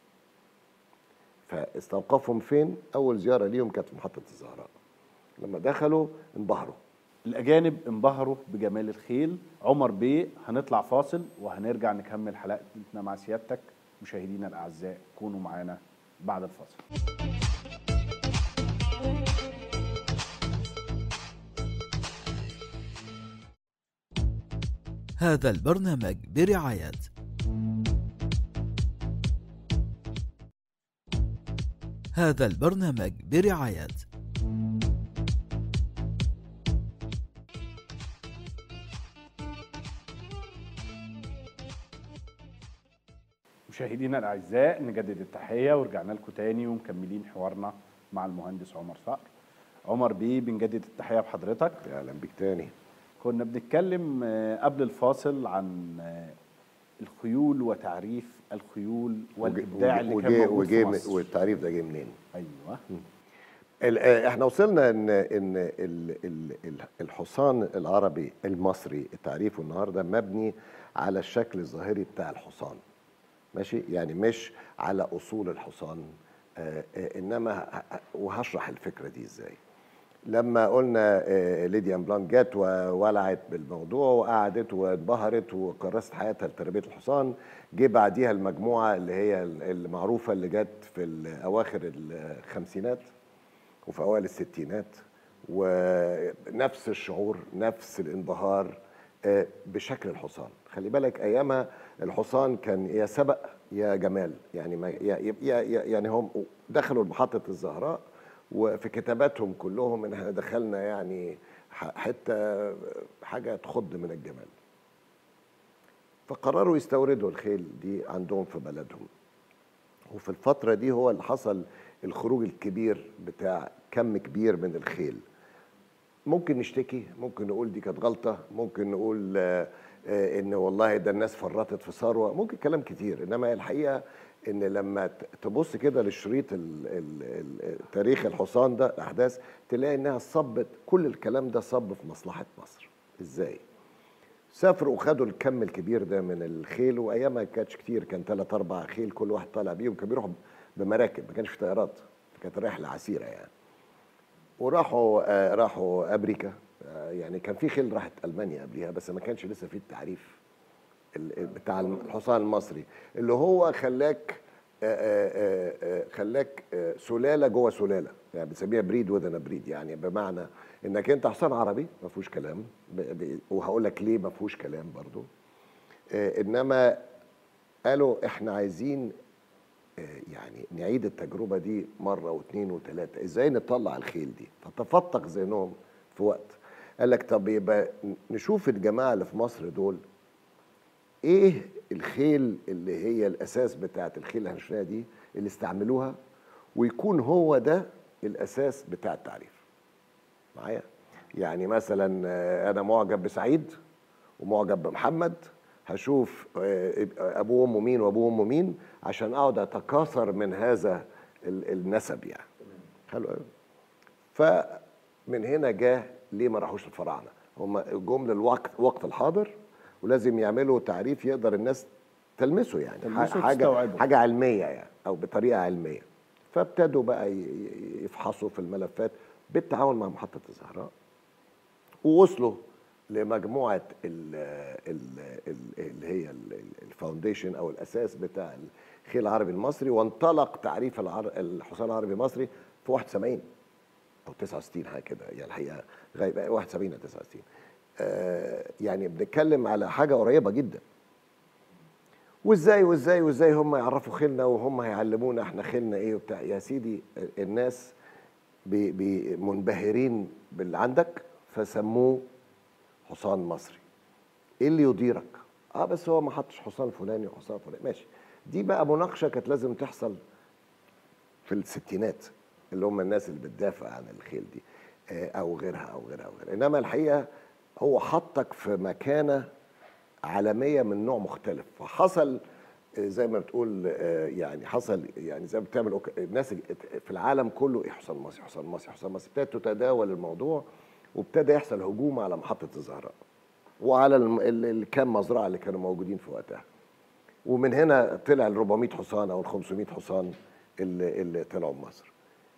فاستوقفهم فين اول زياره ليهم كانت في محطه الزهراء لما دخلوا انبهروا الأجانب انبهروا بجمال الخيل عمر بيه هنطلع فاصل وهنرجع نكمل حلقتنا مع سيادتك مشاهدينا الأعزاء كونوا معانا بعد الفاصل هذا البرنامج برعاية هذا البرنامج برعاية مشاهدينا الأعزاء نجدد التحية ورجعنا لكم تاني ومكملين حوارنا مع المهندس عمر صقر عمر بيه بنجدد التحية بحضرتك اهلا بيك تاني كنا بنتكلم آه، قبل الفاصل عن آه، الخيول وتعريف الخيول والإبداع اللي كان وجي موجود وجي في مصر والتعريف ده جه منين؟ أيوه ال- آه، احنا وصلنا ان ان ال- ال- ال- الحصان العربي المصري تعريفه النهارده مبني على الشكل الظاهري بتاع الحصان ماشي يعني مش على اصول الحصان آه، آه، انما ه- ه- وهشرح الفكره دي ازاي لما قلنا آه، ليديا بلان جت وولعت بالموضوع وقعدت وانبهرت وكرست حياتها لتربيه الحصان جه بعديها المجموعه اللي هي المعروفه اللي جت في اواخر الخمسينات وفي اوائل الستينات ونفس الشعور نفس الانبهار آه، بشكل الحصان خلي بالك ايامها الحصان كان يا سبق يا جمال يعني ما يا يا يا- يعني هم دخلوا محطه الزهراء وفي كتاباتهم كلهم ان احنا دخلنا يعني ح- حته حاجه تخض من الجمال فقرروا يستوردوا الخيل دي عندهم في بلدهم وفي الفترة دي هو اللي حصل الخروج الكبير بتاع كم كبير من الخيل ممكن نشتكي ممكن نقول دي كانت غلطة ممكن نقول آه، آه، ان والله ده الناس فرطت في ثروة ممكن كلام كتير انما الحقيقة ان لما ت- تبص كده للشريط ال- ال- ال- تاريخ الحصان ده الاحداث تلاقي انها صبت كل الكلام ده صب في مصلحة مصر ازاي سافروا وخدوا الكم الكبير ده من الخيل وايامها ما كانتش كتير كان ثلاث اربع خيل كل واحد طالع بيهم كانوا بيروحوا بمراكب ما كانش في طيارات كانت رحله عسيره يعني وراحوا آه راحوا امريكا آه يعني كان في خيل راحت المانيا قبليها بس ما كانش لسه في التعريف ال- ال- بتاع الحصان المصري اللي هو خلاك آه، آه، آه، خلاك آه، سلاله جوه سلاله يعني بنسميها بريد وذن بريد يعني بمعنى انك انت حصان عربي ما فيهوش كلام ب- ب- وهقول لك ليه ما فيهوش كلام برضو آه، انما قالوا احنا عايزين آه، يعني نعيد التجربه دي مره واثنين وثلاثه ازاي نطلع الخيل دي فتفتق ذهنهم في وقت قال لك طب يبقى نشوف الجماعه اللي في مصر دول ايه الخيل اللي هي الاساس بتاعت الخيل اللي هنشوفها دي اللي استعملوها ويكون هو ده الاساس بتاع التعريف معايا يعني مثلا آه، انا معجب بسعيد ومعجب بمحمد هشوف آه، ابوه وامه مين وابوه وامه مين عشان اقعد اتكاثر من هذا ال- النسب يعني حلو قوي فمن هنا جاء ليه ما راحوش الفراعنه هم جم للوقت وقت الحاضر ولازم يعملوا تعريف يقدر الناس تلمسه يعني تلمسه حاجه وتستوعبه. حاجه علميه يعني او بطريقه علميه فابتدوا بقى ي- ي- يفحصوا في الملفات بالتعاون مع محطه الزهراء ووصلوا لمجموعه ال ال ال اللي هي ال- ال- الفاونديشن او الاساس بتاع الخيل العربي المصري وانطلق تعريف العر- الحصان العربي المصري في 71 او 69 حاجه كده يعني الحقيقه غايبه 71 او 69 آه يعني بنتكلم على حاجه قريبه جدا وازاي وازاي وازاي هم يعرفوا خيلنا وهم هيعلمونا احنا خيلنا ايه وبتاع يا سيدي الناس بي- بي- منبهرين باللي عندك فسموه حصان مصري ايه اللي يديرك اه بس هو ما حطش حصان فلاني وحصان فلاني ماشي دي بقى مناقشه كانت لازم تحصل في الستينات اللي هم الناس اللي بتدافع عن الخيل دي آه، او غيرها او غيرها او غيرها انما الحقيقه هو حطك في مكانه عالميه من نوع مختلف فحصل آه، زي ما بتقول آه، يعني حصل يعني زي ما بتعمل أوك- الناس في العالم كله ايه حصان مصري حصان مصري حصان مصري ابتدت تتداول الموضوع وابتدى يحصل هجوم على محطه الزهراء وعلى الم- ال- الكام مزرعه اللي كانوا موجودين في وقتها ومن هنا طلع ال 400 حصان او ال 500 حصان اللي, اللي طلعوا من مصر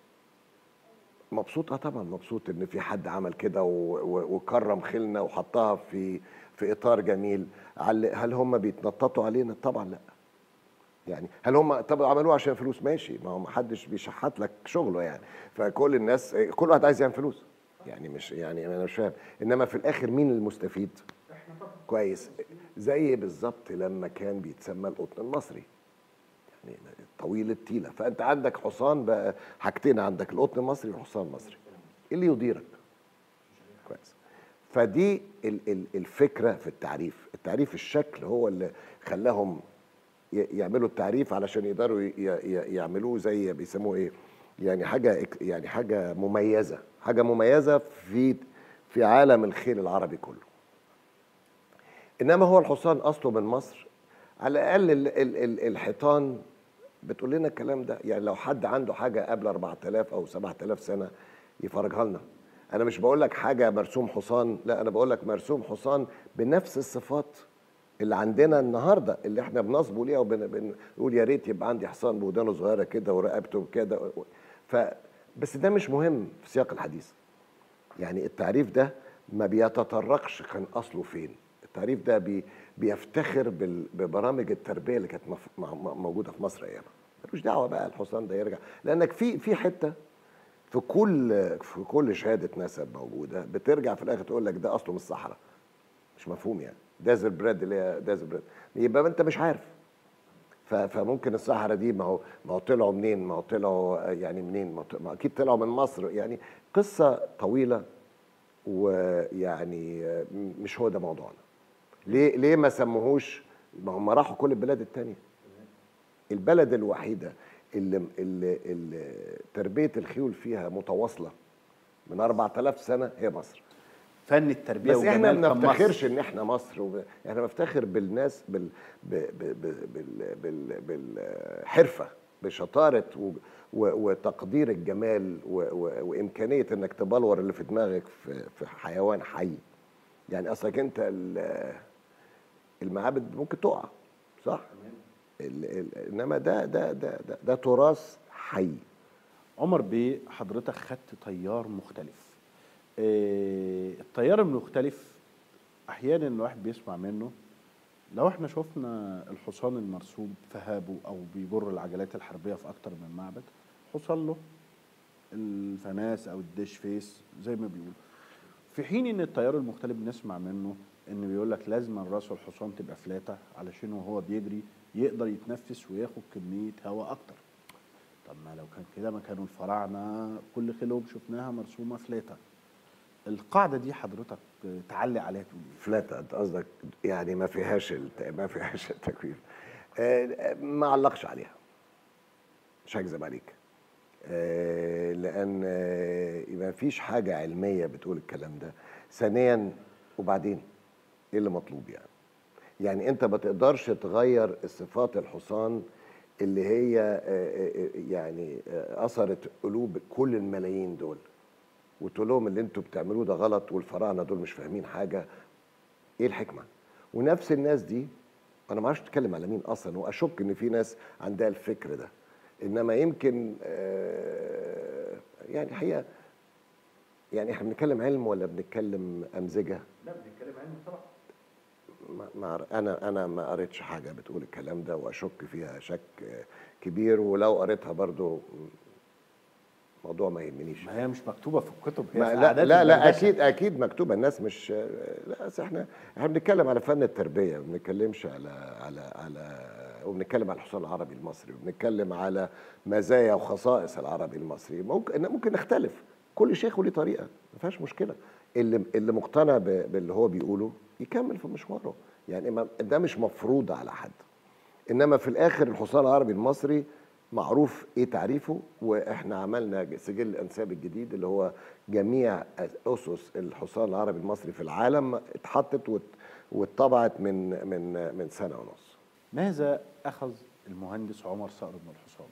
مبسوط اه طبعا مبسوط ان في حد عمل كده و- و- وكرم خيلنا وحطها في في اطار جميل عل- هل هم بيتنططوا علينا طبعا لا يعني هل هم طب عملوه عشان فلوس ماشي ما هو ما حدش بيشحت لك شغله يعني فكل الناس كل واحد عايز يعمل فلوس يعني مش يعني انا مش فاهم انما في الاخر مين المستفيد كويس زي بالظبط لما كان بيتسمى القطن المصري يعني طويل التيله فانت عندك حصان بقى حاجتين عندك القطن المصري والحصان المصري ايه اللي يديرك كويس فدي ال- ال- الفكره في التعريف التعريف الشكل هو اللي خلاهم ي- يعملوا التعريف علشان يقدروا ي- ي- يعملوه زي بيسموه ايه يعني حاجه إك- يعني حاجه مميزه حاجه مميزه في في عالم الخيل العربي كله انما هو الحصان اصله من مصر على الاقل ال- ال- ال- الحيطان بتقول لنا الكلام ده يعني لو حد عنده حاجه قبل 4000 او 7000 سنه يفرجها لنا انا مش بقول لك حاجه مرسوم حصان لا انا بقول لك مرسوم حصان بنفس الصفات اللي عندنا النهارده اللي احنا بنصبوا ليها وبنقول يا ريت يبقى عندي حصان بودانه صغيره كده ورقبته كده ف بس ده مش مهم في سياق الحديث يعني التعريف ده ما بيتطرقش كان اصله فين التعريف ده بي بيفتخر بال- ببرامج التربيه اللي كانت مف- مع- مع- موجوده في مصر ايامها ملوش دعوه بقى الحصان ده يرجع لانك في في حته في كل في كل شهاده نسب موجوده بترجع في الاخر تقول لك ده اصله من الصحراء مش مفهوم يعني دازر بريد اللي هي دازر بريد يبقى انت مش عارف ف- فممكن الصحراء دي ما هو ما هو طلعوا منين ما هو طلعوا يعني منين ما, هو- ما اكيد طلعوا من مصر يعني قصه طويله ويعني م- مش هو ده موضوعنا ليه ليه ما سموهوش ما هم راحوا كل البلاد التانية البلد الوحيده اللي اللي, اللي تربيه الخيول فيها متواصله من 4000 سنه هي مصر فن التربيه بس احنا وجمال ما كان مصر. بنفتخرش ان احنا مصر وب... احنا بنفتخر بالناس بال... ب... ب... ب... بال... بال... بالحرفه بشطاره و... و... وتقدير الجمال و... و... وامكانيه انك تبلور اللي في دماغك في, في حيوان حي يعني اصلك انت ال... المعابد ممكن تقع صح ال... ال... انما ده ده ده ده, ده تراث حي عمر بيه حضرتك خدت تيار مختلف آه، التيار المختلف احيانا الواحد بيسمع منه لو احنا شفنا الحصان المرسوم في هابه او بيجر العجلات الحربيه في اكتر من معبد حصل له الفماس او الديش فيس زي ما بيقولوا في حين ان التيار المختلف بنسمع منه ان بيقول لك لازم راس الحصان تبقى فلاته علشان وهو بيجري يقدر يتنفس وياخد كميه هواء اكتر طب ما لو كان كده ما كانوا الفراعنه كل خيلهم شفناها مرسومه فلاته القاعده دي حضرتك تعلق عليها تقول ايه؟ فلاتة انت قصدك يعني ما فيهاش الت... ما فيهاش التكويف آه، ما علقش عليها مش هكذب عليك آه، لان آه، ما فيش حاجه علميه بتقول الكلام ده ثانيا وبعدين ايه اللي مطلوب يعني يعني انت ما تقدرش تغير صفات الحصان اللي هي آه، آه، آه، يعني آه، اثرت قلوب كل الملايين دول وتقول لهم اللي انتوا بتعملوه ده غلط والفراعنه دول مش فاهمين حاجه ايه الحكمه ونفس الناس دي انا ما اعرفش اتكلم على مين اصلا واشك ان في ناس عندها الفكر ده انما يمكن آه، يعني الحقيقه يعني احنا بنتكلم علم ولا بنتكلم امزجه لا بنتكلم علم طبعا ما ما انا انا ما قريتش حاجه بتقول الكلام ده واشك فيها شك آه، كبير ولو قريتها برضو موضوع ما يهمنيش ما هي مش مكتوبه في الكتب هي ما في لا عادات لا, لا الدردشة. اكيد اكيد مكتوبه الناس مش لا أصل احنا احنا بنتكلم على فن التربيه ما بنتكلمش على على على وبنتكلم على الحصان العربي المصري وبنتكلم على مزايا وخصائص العربي المصري ممكن ممكن نختلف كل شيخ وليه طريقه ما فيهاش مشكله اللي اللي مقتنع ب- باللي هو بيقوله يكمل في مشواره يعني ما- ده مش مفروض على حد انما في الاخر الحصان العربي المصري معروف ايه تعريفه واحنا عملنا سجل الانساب الجديد اللي هو جميع اسس الحصان العربي المصري في العالم اتحطت وات- واتطبعت من من من سنه ونص ماذا اخذ المهندس عمر صقر من الحصان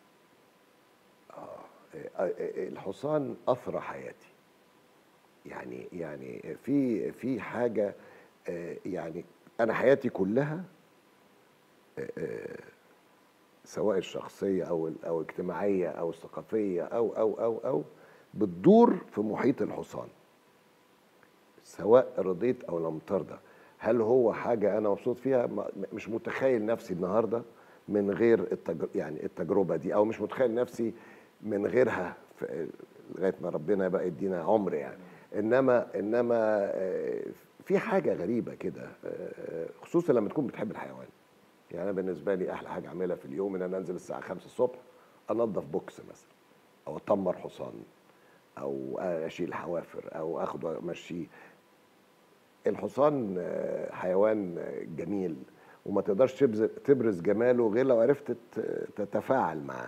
الحصان اثرى حياتي يعني يعني في في حاجه آه، يعني انا حياتي كلها آه، آه، سواء الشخصيه او ال- او الاجتماعيه او الثقافيه او او او او بتدور في محيط الحصان سواء رضيت او لم ترضى هل هو حاجه انا مبسوط فيها ما- مش متخيل نفسي النهارده من غير التجر... يعني التجربه دي او مش متخيل نفسي من غيرها في... لغايه ما ربنا بقى يدينا عمر يعني انما انما آه، في حاجه غريبه كده آه، خصوصا لما تكون بتحب الحيوان يعني انا بالنسبه لي احلى حاجه اعملها في اليوم ان انا انزل الساعه 5 الصبح انظف بوكس مثلا او اطمر حصان او اشيل حوافر او اخده وامشيه الحصان آه، حيوان آه، جميل وما تقدرش تبز- تبرز جماله غير لو عرفت تت- تتفاعل معاه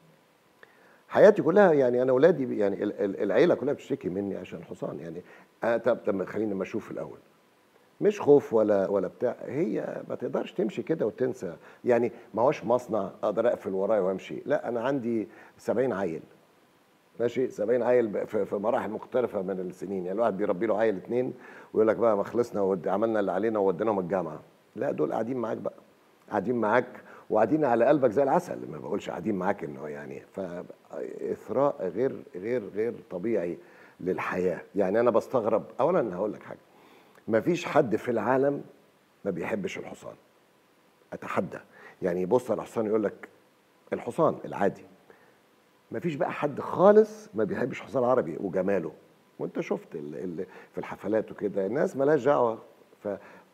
حياتي كلها يعني انا اولادي يعني ال- ال- العيله كلها بتشتكي مني عشان الحصان يعني أنا طب طب خلينا ما اشوف الاول مش خوف ولا ولا بتاع هي ما تقدرش تمشي كده وتنسى يعني ما هوش مصنع اقدر اقفل ورايا وامشي لا انا عندي 70 عيل ماشي 70 عيل ب- في في مراحل مختلفه من السنين يعني الواحد بيربي له عيل اتنين ويقول لك بقى ما خلصنا ود- عملنا اللي علينا ووديناهم الجامعه لا دول قاعدين معاك بقى قاعدين معاك وقاعدين على قلبك زي العسل ما بقولش قاعدين معاك انه يعني فاثراء غير غير غير طبيعي للحياه يعني انا بستغرب اولا هقول لك حاجه ما فيش حد في العالم ما بيحبش الحصان اتحدى يعني يبص على الحصان يقول لك الحصان العادي ما فيش بقى حد خالص ما بيحبش حصان عربي وجماله وانت شفت ال ال في الحفلات وكده الناس مالهاش دعوه ف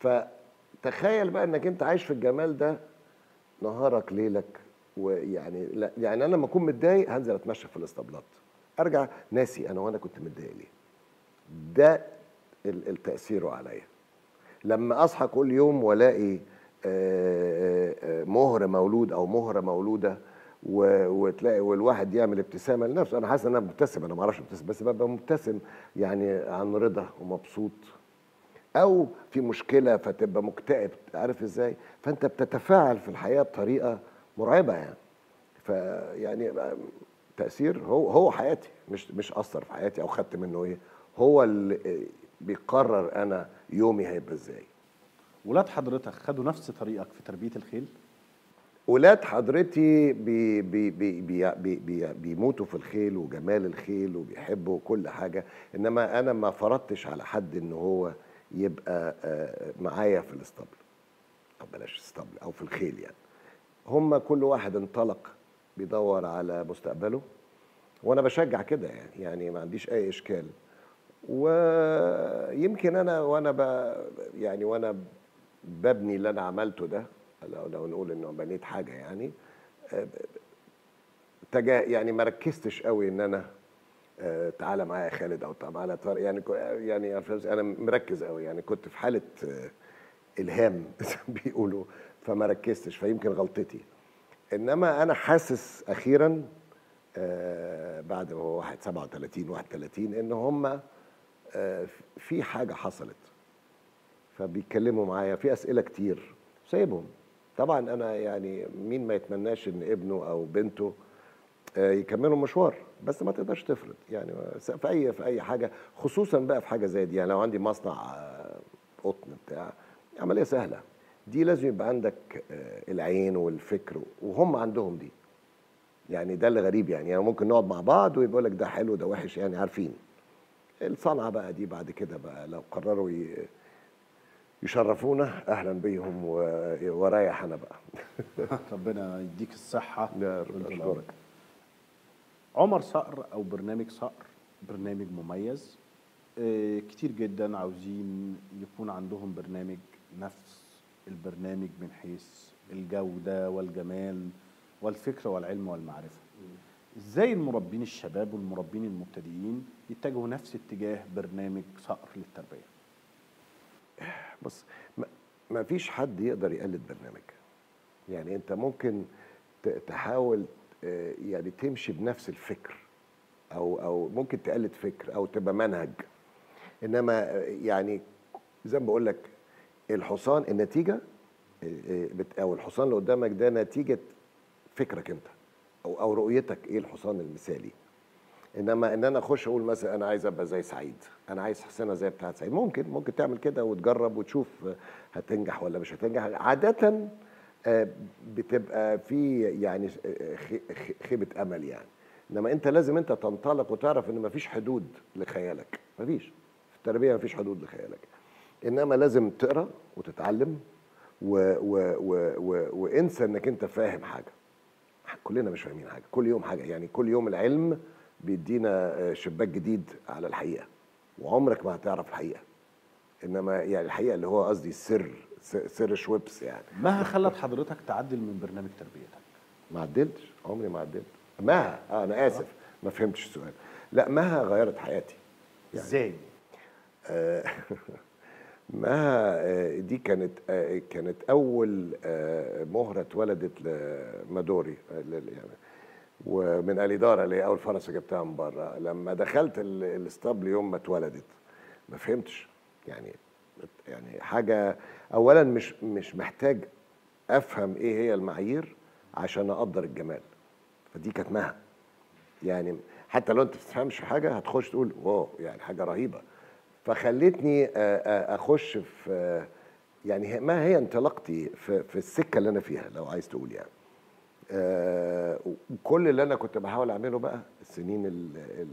فتخيل بقى انك انت عايش في الجمال ده نهارك ليلك ويعني لا يعني انا لما اكون متضايق هنزل اتمشى في الاسطبلات ارجع ناسي انا وانا كنت متضايق ليه ده ال- التاثير عليا لما اصحى كل يوم والاقي آه، آه، آه، مهر مولود او مهره مولوده و- وتلاقي والواحد يعمل ابتسامه لنفسه انا حاسس ان انا مبتسم انا ما اعرفش ابتسم بس ببقى مبتسم يعني عن رضا ومبسوط او في مشكله فتبقى مكتئب عارف ازاي فانت بتتفاعل في الحياه بطريقه مرعبه يعني فيعني تاثير هو هو حياتي مش مش اثر في حياتي او خدت منه ايه هو اللي بيقرر انا يومي هيبقى ازاي ولاد حضرتك خدوا نفس طريقك في تربيه الخيل ولاد حضرتي بي بي بي بي بي بي بيموتوا في الخيل وجمال الخيل وبيحبوا كل حاجة إنما أنا ما فرضتش على حد إن هو يبقى آه، معايا في الاسطبل أو بلاش الاسطبل أو في الخيل يعني هم كل واحد انطلق بيدور على مستقبله وأنا بشجع كده يعني يعني ما عنديش أي إشكال ويمكن أنا وأنا ب يعني وأنا ببني اللي أنا عملته ده لو لو نقول انه بنيت حاجه يعني آه، تجا يعني ما ركزتش قوي ان انا آه، تعالى معايا يا خالد او تعالى طارق يعني كو- يعني عارف إزاي؟ انا مركز قوي يعني كنت في حاله آه، الهام زي ما بيقولوا فما ركزتش فيمكن غلطتي انما انا حاسس اخيرا آه، بعد ما هو واحد 37 31 ان هم في حاجه حصلت فبيتكلموا معايا في اسئله كتير سايبهم طبعا انا يعني مين ما يتمناش ان ابنه او بنته آه، يكملوا مشوار بس ما تقدرش تفرض يعني في اي في اي حاجه خصوصا بقى في حاجه زي دي يعني لو عندي مصنع آه، قطن بتاع عمليه سهله دي لازم يبقى عندك آه، العين والفكر وهم عندهم دي يعني ده اللي غريب يعني, يعني ممكن نقعد مع بعض ويقول لك ده حلو ده وحش يعني عارفين الصنعه بقى دي بعد كده بقى لو قرروا ي- يشرفونا اهلا بيهم و- ورايح انا بقى ربنا يديك الصحه لا، ويطول أشكرك. عمرك. عمر صقر او برنامج صقر برنامج مميز آه، كتير جدا عاوزين يكون عندهم برنامج نفس البرنامج من حيث الجودة والجمال والفكر والعلم والمعرفة ازاي المربين الشباب والمربين المبتدئين يتجهوا نفس اتجاه برنامج صقر للتربية بص ما- ما فيش حد يقدر يقلد برنامج يعني انت ممكن ت- تحاول آه، يعني تمشي بنفس الفكر او او ممكن تقلد فكر او تبقى منهج انما آه، يعني زي ما بقول لك الحصان النتيجه آه، آه، بت- او الحصان اللي قدامك ده نتيجه فكرك انت او او رؤيتك ايه الحصان المثالي انما ان انا اخش اقول مثلا انا عايز ابقى زي سعيد انا عايز حسنه زي بتاعه سعيد ممكن ممكن تعمل كده وتجرب وتشوف هتنجح ولا مش هتنجح عاده آه، بتبقى في يعني آه، خ- خ- خيبه امل يعني انما انت لازم انت تنطلق وتعرف ان مفيش حدود لخيالك مفيش في التربيه مفيش حدود لخيالك انما لازم تقرا وتتعلم و و و و وانسى انك انت فاهم حاجه كلنا مش فاهمين حاجه كل يوم حاجه يعني كل يوم العلم بيدينا آه، شباك جديد على الحقيقه وعمرك ما هتعرف الحقيقه انما يعني الحقيقه اللي هو قصدي السر س- سر شويبس يعني ما خلت حضرتك تعدل من برنامج تربيتك ما عدلتش عمري ما عدلت مها آه انا اسف ما فهمتش السؤال لا مها غيرت حياتي ازاي مها آه، دي كانت آه، كانت اول آه، مهره اتولدت لمادوري آه، لل- يعني ومن الاداره اللي هي اول فرسه جبتها من بره لما دخلت ال- الاسطبل يوم ما اتولدت ما فهمتش يعني يعني حاجه اولا مش مش محتاج افهم ايه هي المعايير عشان اقدر الجمال فدي كانت مها يعني حتى لو انت ما بتفهمش حاجه هتخش تقول واو يعني حاجه رهيبه فخلتني آه، آه، اخش في آه، يعني هي- ما هي انطلاقتي في, في السكه اللي انا فيها لو عايز تقول يعني آه، وكل اللي انا كنت بحاول اعمله بقى السنين ال ال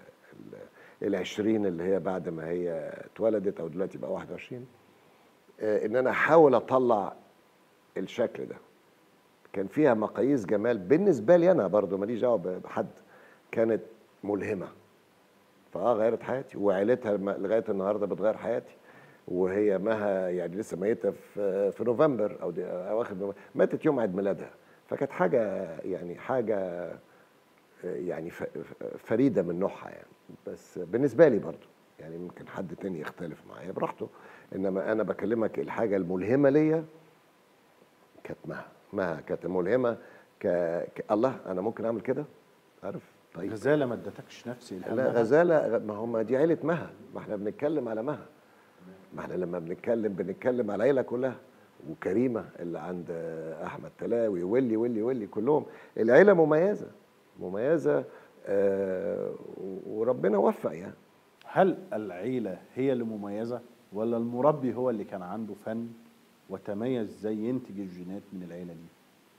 ال العشرين اللي هي بعد ما هي اتولدت او دلوقتي بقى 21 آه، ان انا احاول اطلع الشكل ده كان فيها مقاييس جمال بالنسبه لي انا برضو ماليش دعوه بحد كانت ملهمه فاه غيرت حياتي وعيلتها الم- لغايه النهارده بتغير حياتي وهي مها يعني لسه ميته في في نوفمبر او دي اواخر نوفمبر ماتت يوم عيد ميلادها فكانت حاجه يعني حاجه يعني ف- فريده من نوعها يعني بس بالنسبه لي برضو يعني ممكن حد تاني يختلف معايا براحته انما انا بكلمك الحاجه الملهمه ليا كانت مها مها كانت ملهمه ك... ك... الله انا ممكن اعمل كده عارف طيب غزاله ما ادتكش نفس الهام لا غزاله ما هم دي عيله مها ما احنا بنتكلم على مها ما احنا لما بنتكلم بنتكلم على العيله كلها وكريمه اللي عند احمد تلاوي واللي واللي واللي كلهم العيله مميزه مميزه آه وربنا وفق يعني هل العيله هي اللي مميزه ولا المربي هو اللي كان عنده فن وتميز ازاي ينتج الجينات من العيله دي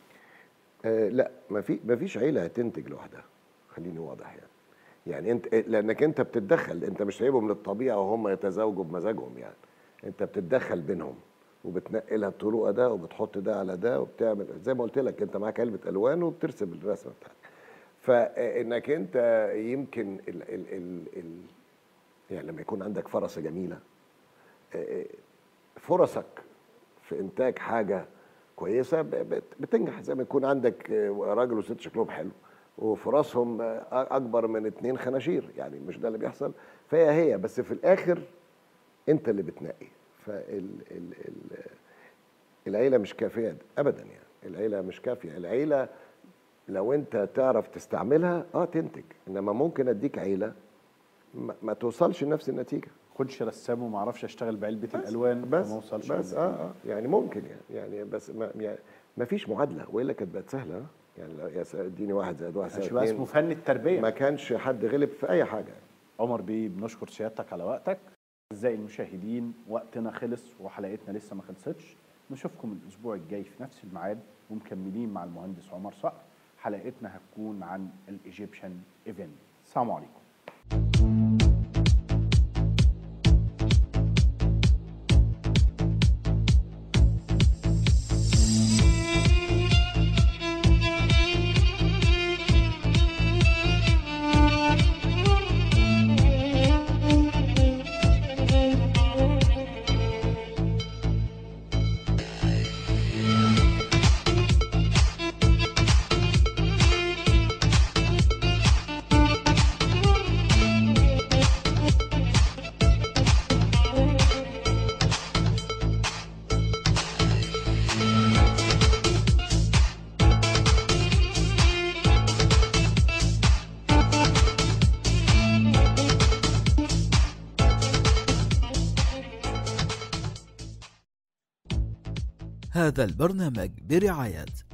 آه لا ما في ما فيش عيله هتنتج لوحدها خليني واضح يعني يعني انت لانك انت بتتدخل انت مش سايبهم للطبيعه وهم يتزاوجوا بمزاجهم يعني انت بتتدخل بينهم وبتنقلها الطرق ده وبتحط ده على ده وبتعمل زي ما قلت لك انت معاك علبه الوان وبترسم الرسمه بتاعتك فانك انت يمكن ال ال ال ال يعني لما يكون عندك فرسه جميله آه، فرصك في انتاج حاجه كويسه ب- بت- بتنجح زي ما يكون عندك آه، راجل وست شكلهم حلو وفرصهم آه، اكبر من اتنين خناشير يعني مش ده اللي بيحصل فهي هي بس في الاخر انت اللي بتنقي فال ال ال العيله مش كافيه ابدا يعني العيله مش كافيه العيله لو انت تعرف تستعملها اه تنتج انما ممكن اديك عيله ما, ما توصلش لنفس النتيجه كنتش رسام وما اعرفش اشتغل بعلبه الالوان بس فما اوصلش بس للنتيجة. اه اه يعني ممكن يعني يعني بس ما يعني ما فيش معادله والا كانت بقت سهله آه. يعني لو يا س- اديني واحد زائد واحد مش زائد بقى اتنين اسمه فن التربيه ما كانش حد غلب في اي حاجه عمر بيه بنشكر سيادتك على وقتك اعزائي المشاهدين وقتنا خلص وحلقتنا لسه ما خلصتش نشوفكم الاسبوع الجاي في نفس الميعاد ومكملين مع المهندس عمر صقر حلقتنا هتكون عن الايجيبشن ايفنت السلام عليكم هذا البرنامج برعاية